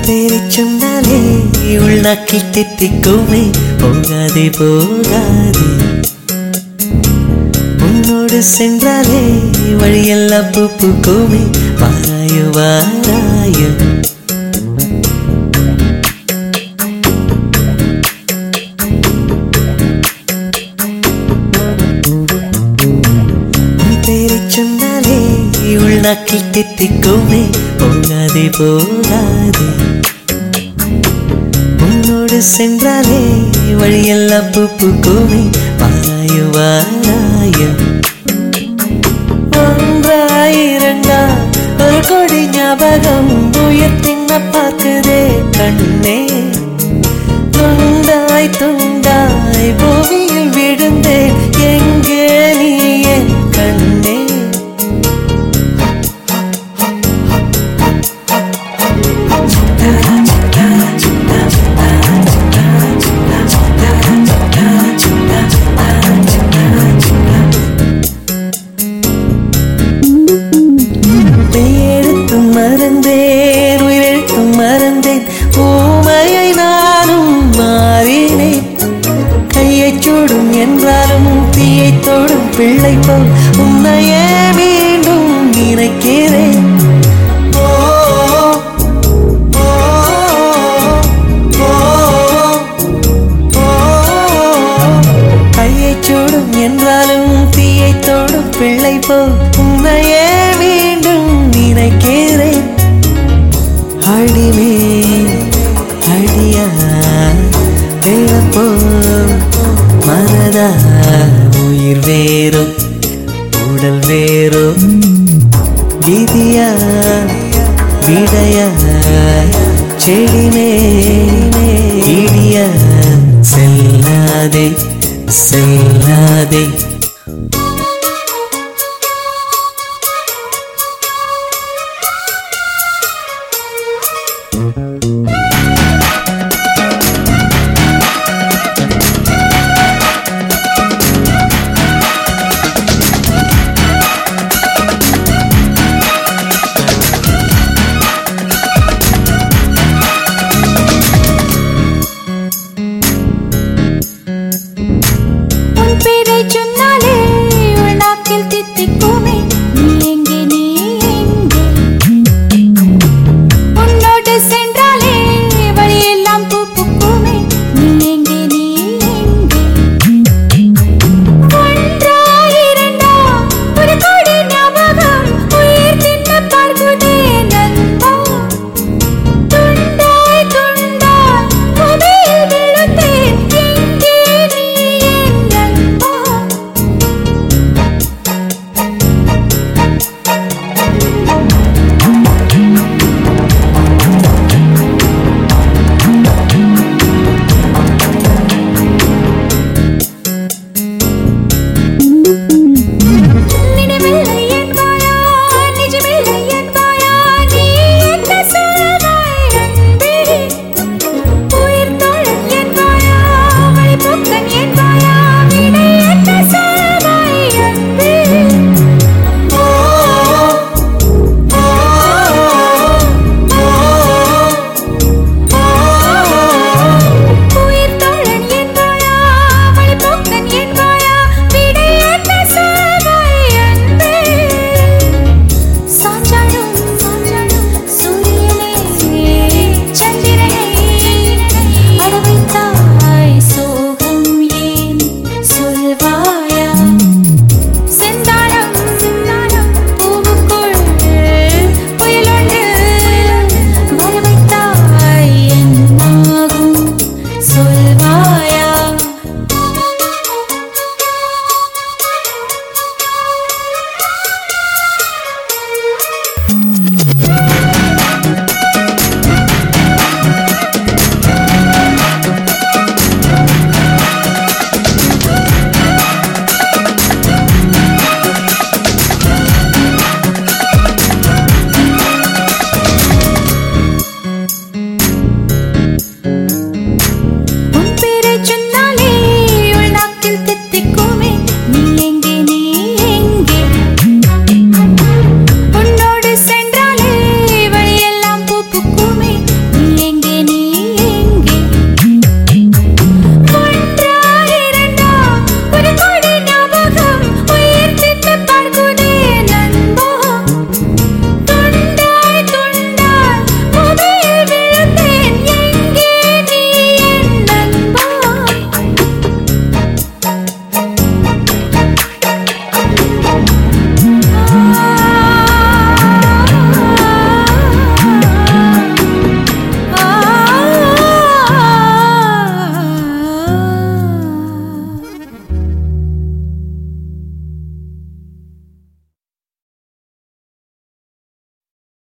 பேரை சொன்னாலே உள்நாக்கில் தித்திக்குமே போகாதே போகாதே உன்னோடு சென்றாலே வழியெல்லாம் பூ பூக்குமே வாராயோ வாராயோ உன் பேரை சொன்னாலே உள்நாக்கில் தித்திக்குமே போகாதே போகாதே உன்னோடு சென்றாலே வழியெல்லாம் பூ பூக்குமே வாராயோ வாராயோ ஒன்றாயிரண்டா ஒரு கொடி ஞாபகம் உயிர் தின்ன பார்க்குதே கண்ணே துண்டாய் துண்டாய் பூமியில் விழுந்தேன் எங்கே நீ என் கண்ணே எழுத்தும் மறந்தேன் உயிரெழுத்தும் மறந்தேன் ஊமையை நானும் மாறினேன் கையை சூடும் என்றாலும் தீயை தொடும் பிள்ளை போல் உன்னையே மீண்டும் நினைக்கிறேன் ஓ, ஓ, ஓ, ஓ, கையை சூடும் என்றாலும் தீயை தொடும் பிள்ளை போல் உன்னையே மீண்டும் நினைக்கிறேன் அடிமே அடியா வேறப்போ மனதா உயிர் வேறோ உடல் வேறோ விதியா விடையா செடிமே இடியா செல்லாதே செல்லாதே